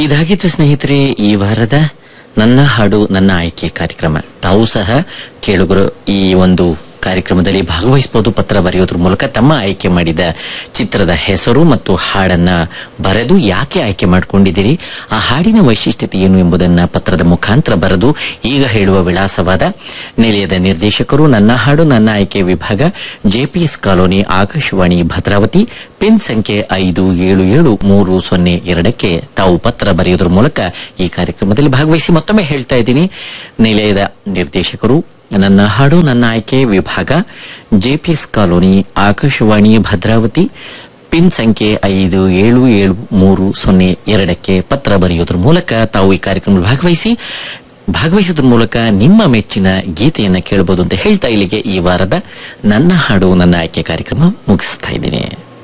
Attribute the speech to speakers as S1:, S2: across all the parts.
S1: ಇದಾಗಿತ್ತು ಸ್ನೇಹಿತರೆ ಈ ವಾರದ ನನ್ನ ಹಾಡು ನನ್ನ ಆಯ್ಕೆ ಕಾರ್ಯಕ್ರಮ ತಾವು ಸಹ ಕೇಳುಗರು ಈ ಒಂದು ಕಾರ್ಯಕ್ರಮದಲ್ಲಿ ಭಾಗವಹಿಸಬಹುದು ಪತ್ರ ಬರೆಯೋದ್ರ ಮೂಲಕ ತಮ್ಮ ಆಯ್ಕೆ ಮಾಡಿದ ಚಿತ್ರದ ಹೆಸರು ಮತ್ತು ಹಾಡನ್ನ ಬರೆದು ಯಾಕೆ ಆಯ್ಕೆ ಮಾಡಿಕೊಂಡಿದ್ದೀರಿ ಆ ಹಾಡಿನ ವೈಶಿಷ್ಟ್ಯತೆ ಏನು ಎಂಬುದನ್ನ ಪತ್ರದ ಮುಖಾಂತರ ಬರೆದು ಈಗ ಹೇಳುವ ವಿಳಾಸವಾದ ನಿಲಯದ ನಿರ್ದೇಶಕರು ನನ್ನ ಹಾಡು ನನ್ನ ಆಯ್ಕೆ ವಿಭಾಗ JPS colony Akashvani Bhadravathi pin ಸಂಖ್ಯೆ ಐದು ಏಳು ಏಳು ಮೂರು ಸೊನ್ನೆ ಎರಡಕ್ಕೆ ತಾವು ಪತ್ರ ಬರೆಯೋದ್ರ ಮೂಲಕ ಈ ಕಾರ್ಯಕ್ರಮದಲ್ಲಿ ಭಾಗವಹಿಸಿ ಮತ್ತೊಮ್ಮೆ ಹೇಳ್ತಾ ಇದ್ದೀನಿ ನಿಲಯದ ನಿರ್ದೇಶಕರು ನನ್ನ ಹಾಡು ನನ್ನ ಆಯ್ಕೆ ವಿಭಾಗ JPS colony Akashvani Bhadravathi pin ಸಂಖ್ಯೆ ಐದು ಏಳು ಏಳು ಮೂರು ಸೊನ್ನೆ ಎರಡಕ್ಕೆ ಪತ್ರ ಬರೆಯೋದ್ರ ಮೂಲಕ ತಾವು ಈ ಕಾರ್ಯಕ್ರಮದಲ್ಲಿ ಭಾಗವಹಿಸಿ ಭಾಗವಹಿಸೋದ್ರ ಮೂಲಕ ನಿಮ್ಮ ಮೆಚ್ಚಿನ ಗೀತೆಯನ್ನ ಕೇಳಬಹುದು ಅಂತ ಹೇಳ್ತಾ ಇಲ್ಲಿಗೆ ಈ ವಾರದ ನನ್ನ ಹಾಡು ನನ್ನ ಆಯ್ಕೆ ಕಾರ್ಯಕ್ರಮ ಮುಗಿಸ್ತಾ ಇದ್ದೀನಿ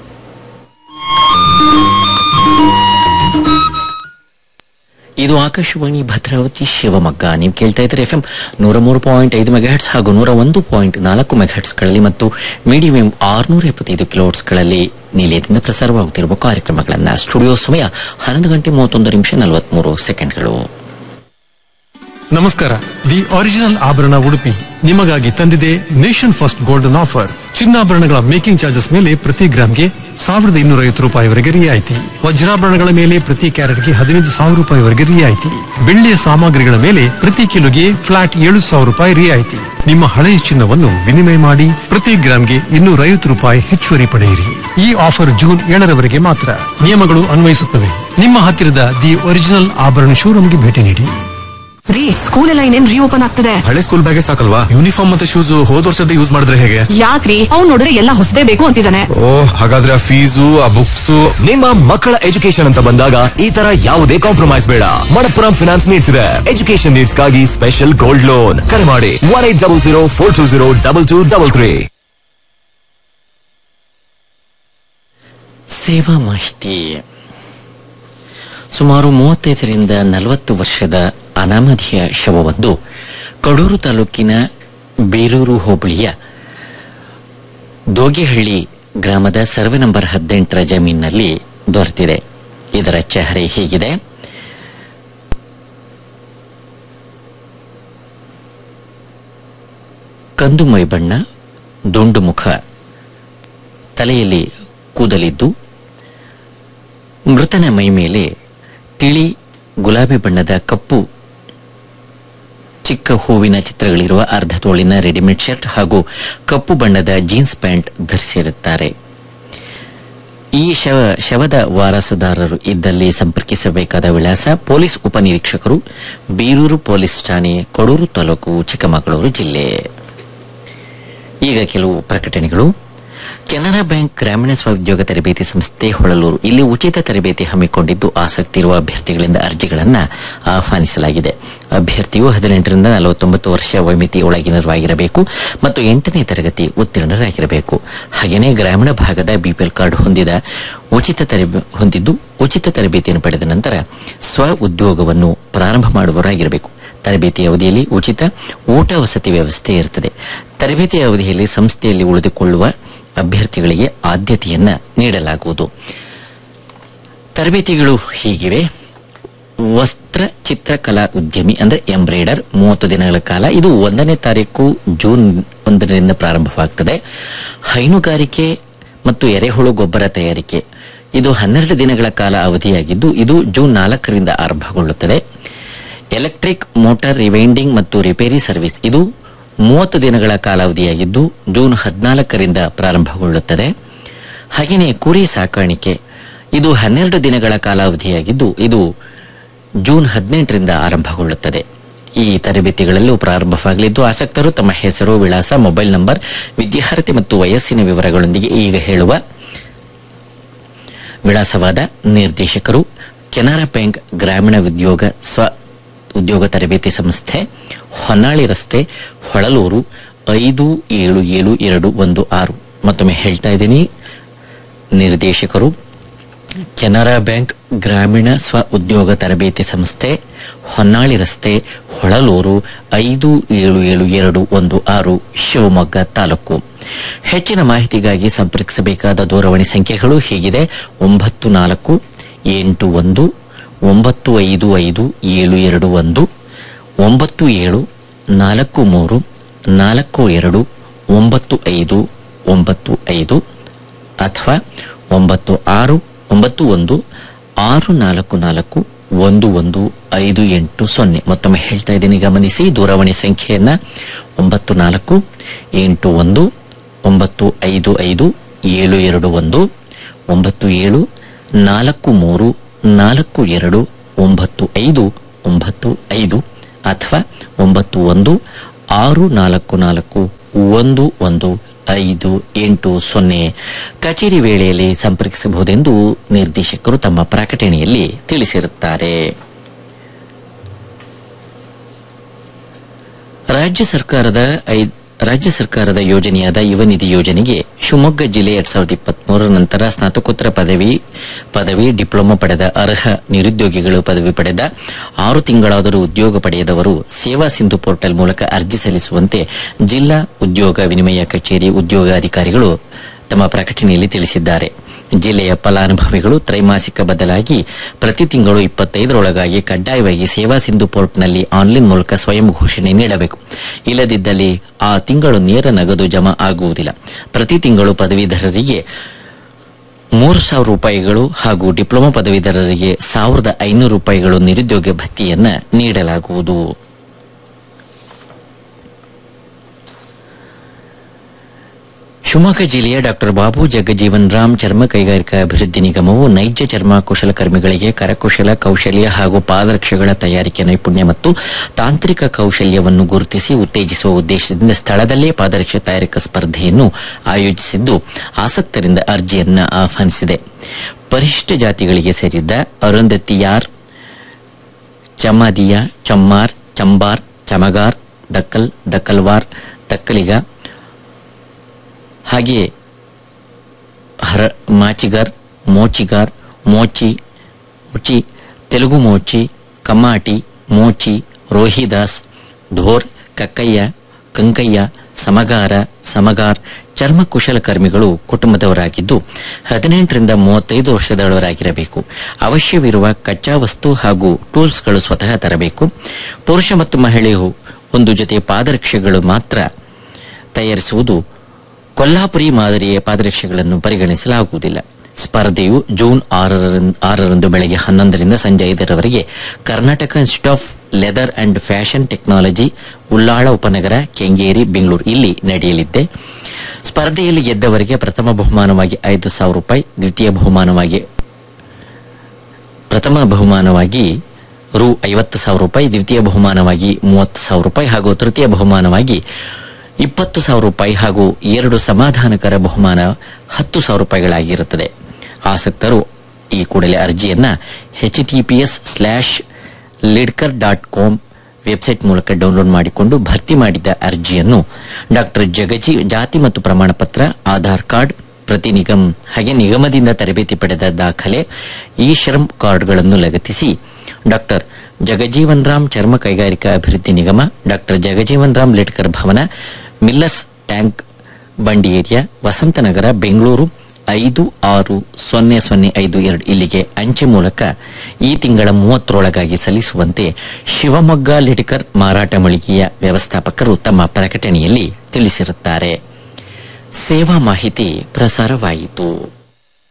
S1: ಇದು ಆಕಾಶವಾಣಿ ಭದ್ರಾವತಿ ಶಿವಮೊಗ್ಗ ನೀವು ಕೇಳ್ತಾ ಇದ್ರೆ ಎಫ್ ಎಂ ನೂರ ಮೂರು ಪಾಯಿಂಟ್ ಐದು ಮೆಗಾಹೆಟ್ಸ್ ಹಾಗೂ ನೂರ ಒಂದು ಪಾಯಿಂಟ್ ನಾಲ್ಕು ಮೆಗಾಹೆಟ್ಸ್ಗಳಲ್ಲಿ ಮತ್ತು ಮೀಡಿಯಂ ಆರುನೂರ ಎಪ್ಪತ್ತೈದು ಕಿಲೋಟ್ಸ್ಗಳಲ್ಲಿ ನಿಲಯದಿಂದ ಪ್ರಸಾರವಾಗುತ್ತಿರುವ ಕಾರ್ಯಕ್ರಮಗಳನ್ನ ಸ್ಟುಡಿಯೋ ಸಮಯ ಹನ್ನೊಂದು ಗಂಟೆ ಮೂವತ್ತೊಂದು ನಿಮಿಷ ನಲವತ್ಮೂರು ಸೆಕೆಂಡ್ಗಳು
S2: ನಮಸ್ಕಾರ ದಿ ಒರಿಜಿನಲ್ ಆಭರಣ ಉಡುಪಿ ನಿಮಗಾಗಿ ತಂದಿದೆ ನೇಷನ್ ಫಸ್ಟ್ ಗೋಲ್ಡನ್ ಆಫರ್ ಚಿನ್ನಾಭರಣಗಳ ಮೇಕಿಂಗ್ ಚಾರ್ಜಸ್ ಮೇಲೆ ಪ್ರತಿ ಗ್ರಾಮ್ಗೆ ಸಾವಿರದ ಇನ್ನೂರ ಐವತ್ತು ರೂಪಾಯಿವರೆಗೆ ರಿಯಾಯಿತಿ ವಜ್ರಾಭರಣಗಳ ಮೇಲೆ ಪ್ರತಿ ಕ್ಯಾರೆಟ್ಗೆ ಹದಿನೈದು ಸಾವಿರ ರೂಪಾಯಿವರೆಗೆ ರಿಯಾಯಿತಿ ಬೆಳ್ಳಿಯ ಸಾಮಗ್ರಿಗಳ ಮೇಲೆ ಪ್ರತಿ ಕಿಲೋಗೆ ಫ್ಲಾಟ್ ಏಳು ಸಾವಿರ ರೂಪಾಯಿ ರಿಯಾಯಿತಿ ನಿಮ್ಮ ಹಳೆಯ ಚಿನ್ನವನ್ನು ವಿನಿಮಯ ಮಾಡಿ ಪ್ರತಿ ಗ್ರಾಮ್ಗೆ ಇನ್ನೂರ ಐವತ್ತು ರೂಪಾಯಿ ಹೆಚ್ಚುವರಿ ಪಡೆಯಿರಿ ಈ ಆಫರ್ ಜೂನ್ ಏಳರವರೆಗೆ ಮಾತ್ರ ನಿಯಮಗಳು ಅನ್ವಯಿಸುತ್ತವೆ ನಿಮ್ಮ ಹತ್ತಿರದ ದಿ ಒರಿಜಿನಲ್ ಆಭರಣ ಶೋರೂಮ್ಗೆ ಭೇಟಿ ನೀಡಿ
S3: ರೀ ಸ್ಕೂಲ್ ಎಲ್ಲ ಇನ್ನೇನ್ ರೀಓಪನ್ ಆಗ್ತದೆ
S4: ಹಳೆ ಸ್ಕೂಲ್ ಬ್ಯಾಗೆ ಸಾಕಲ್ವಾ ಯೂನಿಫಾರ್ಮ್ ಮತ್ತೆ ಶೂಸ್ ಹೋದ್ ವರ್ಷದ ಯೂಸ್ ಮಾಡಿದ್ರೆ ಹೇಗೆ
S3: ಯಾಕ್ರಿ ಅವ್ನ್ ನೋಡಿದ್ರೆ ಎಲ್ಲ ಹೊಸದೇ ಬೇಕು ಅಂತಿದ್ದಾನೆ
S4: ಓ ಹಾಗಾದ್ರೆ ಆ ಫೀಸು ಆ ಬುಕ್ಸ್
S5: ನಿಮ್ಮ ಮಕ್ಕಳ ಎಜುಕೇಶನ್ ಅಂತ ಬಂದಾಗ ಈ ತರ ಯಾವುದೇ ಕಾಂಪ್ರಮೈಸ್ ಬೇಡ ಮಣಪ್ಪುರಂ ಫಿನಾನ್ಸ್ ನೀಡ್ತಿದೆ ಎಜುಕೇಶನ್ ನೀಡ್ಸ್ಗಾಗಿ ಸ್ಪೆಷಲ್ ಗೋಲ್ಡ್ ಲೋನ್ ಕರೆ ಮಾಡಿ one eight double zero four two zero double two double three
S1: ಸೇವಾ ಮಾಹಿತಿ ಸುಮಾರು ಮೂವತ್ತೈದರಿಂದ ನಲವತ್ತು ವರ್ಷದ ಅನಾಮಧೇಯ ಶವವೊಂದು ಕಡೂರು ತಾಲೂಕಿನ ಬೀರೂರು ಹೋಬಳಿಯ ದೋಗಿಹಳ್ಳಿ ಗ್ರಾಮದ ಸರ್ವೆ ನಂಬರ್ ಹದಿನೆಂಟರ ಜಮೀನಿನಲ್ಲಿ ದೊರೆತಿದೆ ಇದರ ಚೆಹರೆ ಹೀಗಿದೆ ಕಂದು ಮೈಬಣ್ಣ ದುಂಡು ಮುಖ ತಲೆಯಲ್ಲಿ ಕೂದಲಿದ್ದು ಮೃತನ ಮೈ ಮೇಲೆ ತಿಳಿ ಗುಲಾಬಿ ಬಣ್ಣದ ಕಪ್ಪು ಚಿಕ್ಕ ಹೂವಿನ ಚಿತ್ರಗಳಿರುವ ಅರ್ಧ ತೋಳಿನ ರೆಡಿಮೇಡ್ ಶರ್ಟ್ ಹಾಗೂ ಕಪ್ಪು ಬಣ್ಣದ ಜೀನ್ಸ್ ಪ್ಯಾಂಟ್ ಧರಿಸಿರುತ್ತಾರೆ ಈ ಶವ ಶವದ ವಾರಸುದಾರರು ಇದ್ದಲ್ಲಿ ಸಂಪರ್ಕಿಸಬೇಕಾದ ವಿಳಾಸ ಪೊಲೀಸ್ ಉಪನಿರೀಕ್ಷಕರು ಬೀರೂರು ಪೊಲೀಸ್ ಠಾಣೆ ಕೊಡೂರು ತಾಲೂಕು ಚಿಕ್ಕಮಗಳೂರು ಜಿಲ್ಲೆ ಈಗ ಕೆಲವು ಪ್ರಕಟಣೆಗಳು ಕೆನರಾ ಬ್ಯಾಂಕ್ ಗ್ರಾಮೀಣ ಸ್ವಉದ್ಯೋಗ ತರಬೇತಿ ಸಂಸ್ಥೆ ಹೊಳಲೂರು ಇಲ್ಲಿ ಉಚಿತ ತರಬೇತಿ ಹಮ್ಮಿಕೊಂಡಿದ್ದು ಆಸಕ್ತಿ ಇರುವ ಅಭ್ಯರ್ಥಿಗಳಿಂದ ಅರ್ಜಿಗಳನ್ನು ಆಹ್ವಾನಿಸಲಾಗಿದೆ ಅಭ್ಯರ್ಥಿಯು ಹದಿನೆಂಟರಿಂದ ನಲವತ್ತೊಂಬತ್ತು ವರ್ಷ ವೈಮಿತಿ ಒಳಗಿನವರಾಗಿರಬೇಕು ಮತ್ತು ಎಂಟನೇ ತರಗತಿ ಉತ್ತೀರ್ಣರಾಗಿರಬೇಕು ಹಾಗೆಯೇ ಗ್ರಾಮೀಣ ಭಾಗದ ಬಿಪಿಎಲ್ ಕಾರ್ಡ್ ಹೊಂದಿದ ಉಚಿತ ತರಬೇ ಹೊಂದಿದ್ದು ಉಚಿತ ತರಬೇತಿಯನ್ನು ಪಡೆದ ನಂತರ ಸ್ವ ಉದ್ಯೋಗವನ್ನು ಪ್ರಾರಂಭ ಮಾಡುವವರಾಗಿರಬೇಕು ತರಬೇತಿ ಅವಧಿಯಲ್ಲಿ ಉಚಿತ ಊಟ ವಸತಿ ವ್ಯವಸ್ಥೆ ಇರುತ್ತದೆ ತರಬೇತಿ ಅವಧಿಯಲ್ಲಿ ಸಂಸ್ಥೆಯಲ್ಲಿ ಉಳಿದುಕೊಳ್ಳುವ ಅಭ್ಯರ್ಥಿಗಳಿಗೆ ಆದ್ಯತೆಯನ್ನ ನೀಡಲಾಗುವುದು ತರಬೇತಿಗಳು ಹೀಗಿವೆ ವಸ್ತ್ರ ಚಿತ್ರಕಲಾ ಉದ್ಯಮಿ ಅಂದ್ರೆ ಎಂಬ್ರಾಯ್ಡರ್ ಮೂವತ್ತು ದಿನಗಳ ಕಾಲ ಇದು ಒಂದನೇ ತಾರೀಕು ಜೂನ್ ಒಂದರಿಂದ ಪ್ರಾರಂಭವಾಗ್ತದೆ ಹೈನುಗಾರಿಕೆ ಮತ್ತು ಎರೆಹುಳು ಗೊಬ್ಬರ ತಯಾರಿಕೆ ಇದು ಹನ್ನೆರಡು ದಿನಗಳ ಕಾಲ ಅವಧಿಯಾಗಿದ್ದು ಇದು ಜೂನ್ ನಾಲ್ಕರಿಂದ ಆರಂಭಗೊಳ್ಳುತ್ತದೆ ಎಲೆಕ್ಟ್ರಿಕ್ ಮೋಟಾರ್ ರಿವೈಂಡಿಂಗ್ ಮತ್ತು ರಿಪೇರಿ ಸರ್ವಿಸ್ ಇದು ಮೂವತ್ತು ದಿನಗಳ ಕಾಲಾವಧಿಯಾಗಿದ್ದು ಜೂನ್ ಹದಿನಾಲ್ಕರಿಂದ ಪ್ರಾರಂಭಗೊಳ್ಳುತ್ತದೆ ಹಾಗೆಯೇ ಕುರಿ ಸಾಕಾಣಿಕೆ ಇದು ಹನ್ನೆರಡು ದಿನಗಳ ಕಾಲಾವಧಿಯಾಗಿದ್ದು ಇದು ಜೂನ್ ಹದಿನೆಂಟರಿಂದ ಆರಂಭಗೊಳ್ಳುತ್ತದೆ ಈ ತರಬೇತಿಗಳಲ್ಲೂ ಪ್ರಾರಂಭವಾಗಲಿದ್ದು ಆಸಕ್ತರು ತಮ್ಮ ಹೆಸರು ವಿಳಾಸ ಮೊಬೈಲ್ ನಂಬರ್ ವಿದ್ಯಾರ್ಥಿ ಮತ್ತು ವಯಸ್ಸಿನ ವಿವರಗಳೊಂದಿಗೆ ಈಗ ಹೇಳುವ ವಿಳಾಸವಾದ ನಿರ್ದೇಶಕರು ಕೆನರಾ ಬ್ಯಾಂಕ್ ಗ್ರಾಮೀಣ ಉದ್ಯೋಗ ಸ್ವ ಉದ್ಯೋಗ ತರಬೇತಿ ಸಂಸ್ಥೆ ಹೊನ್ನಾಳಿ ರಸ್ತೆ ಹೊಳಲೂರು ಐದು ಏಳು ಏಳು ಎರಡು ಒಂದು ಆರು ಮತ್ತೊಮ್ಮೆ ಹೇಳ್ತಾ ಇದ್ದೀನಿ ನಿರ್ದೇಶಕರು ಕೆನರಾ ಬ್ಯಾಂಕ್ ಗ್ರಾಮೀಣ ಸ್ವ ಉದ್ಯೋಗ ತರಬೇತಿ ಸಂಸ್ಥೆ ಹೊನ್ನಾಳಿ ರಸ್ತೆ ಹೊಳಲೂರು ಐದು ಏಳು ಏಳು ಎರಡು ಒಂದು ಆರು ಶಿವಮೊಗ್ಗ ತಾಲೂಕು ಹೆಚ್ಚಿನ ಮಾಹಿತಿಗಾಗಿ ಸಂಪರ್ಕಿಸಬೇಕಾದ ದೂರವಾಣಿ ಸಂಖ್ಯೆಗಳು ಹೀಗಿದೆ ಒಂಬತ್ತು ನಾಲ್ಕು ಎಂಟು ಒಂದು ಒಂಬತ್ತು ಐದು ಐದು ಏಳು ಎರಡು ಒಂದು ಒಂಬತ್ತು ಏಳು ನಾಲ್ಕು ಮೂರು ನಾಲ್ಕು ಎರಡು ಒಂಬತ್ತು ಐದು ಒಂಬತ್ತು ಐದು ಅಥವಾ ಒಂಬತ್ತು ಆರು ಒಂಬತ್ತು ಒಂದು ಆರು ನಾಲ್ಕು ನಾಲ್ಕು ಒಂದು ಒಂದು ಐದು ಎಂಟು ಸೊನ್ನೆ ಮತ್ತೊಮ್ಮೆ ಹೇಳ್ತಾ ಇದ್ದೀನಿ ಗಮನಿಸಿ ದೂರವಾಣಿ ಸಂಖ್ಯೆಯನ್ನ ಒಂಬತ್ತು ನಾಲ್ಕು ಎಂಟು ಒಂದು ಒಂಬತ್ತು ಐದು ಐದು ಏಳು ಎರಡು ಒಂದು ಒಂಬತ್ತು ಏಳು ನಾಲ್ಕು ಮೂರು ನಾಲ್ಕು ಎರಡು ಒಂಬತ್ತು ಐದು ಒಂಬತ್ತು ಐದು ಅಥವಾ ಒಂಬತ್ತು ಒಂದು ಆರು ನಾಲ್ಕು ನಾಲ್ಕು ಒಂದು ಒಂದು ಐದು ಎಂಟು ಸೊನ್ನೆ ಕಚೇರಿ ವೇಳೆಯಲ್ಲಿ ಸಂಪರ್ಕಿಸಬಹುದೆಂದು ನಿರ್ದೇಶಕರು ತಮ್ಮ ಪ್ರಕಟಣೆಯಲ್ಲಿ ತಿಳಿಸಿರುತ್ತಾರೆ ರಾಜ್ಯ ಸರ್ಕಾರದ ಐ- ರಾಜ್ಯ ಸರ್ಕಾರದ ಯೋಜನೆಯಾದ ಯುವ ನಿಧಿ ಯೋಜನೆಗೆ ಶಿವಮೊಗ್ಗ ಜಿಲ್ಲೆ ಎರಡ್ ಸಾವಿರದ ಇಪ್ಪತ್ಮೂರರ ನಂತರ ಸ್ನಾತಕೋತ್ತರ ಪದವಿ ಪದವಿ ಡಿಪ್ಲೊಮಾ ಪಡೆದ ಅರ್ಹ ನಿರುದ್ಯೋಗಿಗಳು ಪದವಿ ಪಡೆದ ಆರು ತಿಂಗಳಾದರೂ ಉದ್ಯೋಗ ಪಡೆಯದವರು ಸೇವಾ ಸಿಂಧು ಪೋರ್ಟಲ್ ಮೂಲಕ ಅರ್ಜಿ ಸಲ್ಲಿಸುವಂತೆ ಜಿಲ್ಲಾ ಉದ್ಯೋಗ ವಿನಿಮಯ ಕಚೇರಿ ಉದ್ಯೋಗಾಧಿಕಾರಿಗಳು ತಮ್ಮ ಪ್ರಕಟಣೆಯಲ್ಲಿ ತಿಳಿಸಿದ್ದಾರೆ ಜಿಲ್ಲೆಯ ಫಲಾನುಭವಿಗಳು ತ್ರೈಮಾಸಿಕ ಬದಲಾಗಿ ಪ್ರತಿ ತಿಂಗಳು ಇಪ್ಪತ್ತೈದರೊಳಗಾಗಿ ಕಡ್ಡಾಯವಾಗಿ ಸೇವಾ ಸಿಂಧು ಪೋರ್ಟ್ನಲ್ಲಿ ಆನ್ಲೈನ್ ಮೂಲಕ ಸ್ವಯಂ ಘೋಷಣೆ ನೀಡಬೇಕು ಇಲ್ಲದಿದ್ದಲ್ಲಿ ಆ ತಿಂಗಳು ನೇರ ನಗದು ಜಮಾ ಆಗುವುದಿಲ್ಲ ಪ್ರತಿ ತಿಂಗಳು ಪದವೀಧರರಿಗೆ ಮೂರು ಸಾವಿರ ರೂಪಾಯಿಗಳು ಹಾಗೂ ಡಿಪ್ಲೊಮಾ ಪದವೀಧರರಿಗೆ ಸಾವಿರದ ಐನೂರು ರೂಪಾಯಿಗಳು ನಿರುದ್ಯೋಗ ಭತ್ಯೆಯನ್ನ ನೀಡಲಾಗುವುದು ಶಿವಮೊಗ್ಗ ಜಿಲ್ಲೆಯ ಡಾಕ್ಟರ್ ಬಾಬು ಜಗಜೀವನ್ ರಾಮ್ ಚರ್ಮ ಕೈಗಾರಿಕಾ ಅಭಿವೃದ್ಧಿ ನಿಗಮವು ನೈಜ ಚರ್ಮ ಕುಶಲಕರ್ಮಿಗಳಿಗೆ ಕರಕುಶಲ ಕೌಶಲ್ಯ ಹಾಗೂ ಪಾದರಕ್ಷೆಗಳ ತಯಾರಿಕೆ ನೈಪುಣ್ಯ ಮತ್ತು ತಾಂತ್ರಿಕ ಕೌಶಲ್ಯವನ್ನು ಗುರುತಿಸಿ ಉತ್ತೇಜಿಸುವ ಉದ್ದೇಶದಿಂದ ಸ್ಥಳದಲ್ಲೇ ಪಾದರಕ್ಷೆ ತಯಾರಿಕಾ ಸ್ಪರ್ಧೆಯನ್ನು ಆಯೋಜಿಸಿದ್ದು ಆಸಕ್ತರಿಂದ ಅರ್ಜಿಯನ್ನ ಆಹ್ವಾನಿಸಿದೆ ಪರಿಶಿಷ್ಟ ಜಾತಿಗಳಿಗೆ ಸೇರಿದ್ದ ಅರುಂಧತಿಯಾರ್ ಚಮಾದಿಯ ಚಮ್ಮಾರ್ ಚಂಬಾರ್ ಚಮಗಾರ್ ದಕ್ಕಲ್ ದಕ್ಕಲ್ವಾರ್ ದಕ್ಕಲಿಗ ಹಾಗೆಯೇ ಹರ ಮಾಚಿಗರ್ ಮೋಚಿಗಾರ್ ಮೋಚಿ ಮುಚಿ ತೆಲುಗು ಮೋಚಿ ಕಮ್ಮಾಟಿ ಮೋಚಿ ರೋಹಿದಾಸ್ ಢೋರ್ ಕಕ್ಕಯ್ಯ ಕಂಕಯ್ಯ ಸಮಗಾರ ಸಮಗಾರ್ ಚರ್ಮ ಕುಶಲಕರ್ಮಿಗಳು ಕುಟುಂಬದವರಾಗಿದ್ದು ಹದಿನೆಂಟರಿಂದ ಮೂವತ್ತೈದು ವರ್ಷದವರಾಗಿರಬೇಕು ಅವಶ್ಯವಿರುವ ಕಚ್ಚಾ ವಸ್ತು ಹಾಗೂ ಟೂಲ್ಸ್ಗಳು ಸ್ವತಃ ತರಬೇಕು ಪುರುಷ ಮತ್ತು ಮಹಿಳೆಯು ಒಂದು ಜೊತೆ ಪಾದರಕ್ಷೆಗಳು ಮಾತ್ರ ತಯಾರಿಸುವುದು ಕೊಲ್ಲಾಪುರಿ ಮಾದರಿಯ ಪಾದರಕ್ಷೆಗಳನ್ನು ಪರಿಗಣಿಸಲಾಗುವುದಿಲ್ಲ ಸ್ಪರ್ಧೆಯು ಜೂನ್ ಆರರಿಂದ ಆರರಂದು ಬೆಳಗ್ಗೆ ಹನ್ನೊಂದರಿಂದ ಸಂಜೆ ಐದರವರೆಗೆ Karnataka Institute of Leather and Fashion Technology Ullal ಉಪನಗರ ಕೆಂಗೇರಿ ಬೆಂಗಳೂರು ಇಲ್ಲಿ ನಡೆಯಲಿದೆ ಸ್ಪರ್ಧೆಯಲ್ಲಿ ಗೆದ್ದವರಿಗೆ ಪ್ರಥಮ ಬಹುಮಾನವಾಗಿ ಐದು ಸಾವಿರ ರೂಪಾಯಿ ದ್ವಿತೀಯ ಬಹುಮಾನವಾಗಿ ಪ್ರಥಮ ಬಹುಮಾನವಾಗಿ ರು ಐವತ್ತು ಸಾವಿರ ರೂಪಾಯಿ ದ್ವಿತೀಯ ಬಹುಮಾನವಾಗಿ ಮೂವತ್ತು ಸಾವಿರ ರೂಪಾಯಿ ಹಾಗೂ ತೃತೀಯ ಬಹುಮಾನವಾಗಿ ಇಪ್ಪತ್ತು ಸಾವಿರ ರೂಪಾಯಿ ಹಾಗೂ ಎರಡು ಸಮಾಧಾನಕರ ಬಹುಮಾನ ಹತ್ತು ಸಾವಿರ ರೂಪಾಯಿಗಳಾಗಿರುತ್ತದೆ ಆಸಕ್ತರು ಈ ಕೂಡಲೇ ಅರ್ಜಿಯನ್ನ H T P S slash Lidkar dot com website ಮೂಲಕ ಡೌನ್ಲೋಡ್ ಮಾಡಿಕೊಂಡು ಭರ್ತಿ ಮಾಡಿದ ಅರ್ಜಿಯನ್ನು ಡಾಕ್ಟರ್ ಜಗಜಿ ಜಾತಿ ಮತ್ತು ಪ್ರಮಾಣ ಪತ್ರ ಆಧಾರ್ ಕಾರ್ಡ್ ಪ್ರತಿ ನಿಗಮ್ ಹಾಗೆ ನಿಗಮದಿಂದ ತರಬೇತಿ ಪಡೆದ ದಾಖಲೆ ಈ ಶ್ರಮ್ ಕಾರ್ಡ್ಗಳನ್ನು ಲಗತ್ತಿಸಿ ಡಾಕ್ಟರ್ ಜಗಜೀವನ್ ರಾಮ್ ಚರ್ಮ ಕೈಗಾರಿಕಾ ಅಭಿವೃದ್ಧಿ ನಿಗಮ doctor Jagjivan Ram Lidkar Bhavan Millers tank bund area Vasanthanagar Bengaluru ಐದು ಆರು ಸೊನ್ನೆ ಸೊನ್ನೆ ಐದು ಎರಡು ಇಲ್ಲಿಗೆ ಅಂಚೆ ಮೂಲಕ ಈ ತಿಂಗಳ ಮೂವತ್ತರೊಳಗಾಗಿ ಸಲ್ಲಿಸುವಂತೆ ಶಿವಮೊಗ್ಗ ಲಿಡ್ಕರ್ ಮಾರಾಟ ಮಳಿಗೆಯ ವ್ಯವಸ್ಥಾಪಕರು ತಮ್ಮ ಪ್ರಕಟಣೆಯಲ್ಲಿ ತಿಳಿಸಿರುತ್ತಾರೆ ಸೇವಾ ಮಾಹಿತಿ ಪ್ರಸಾರವಾಯಿತು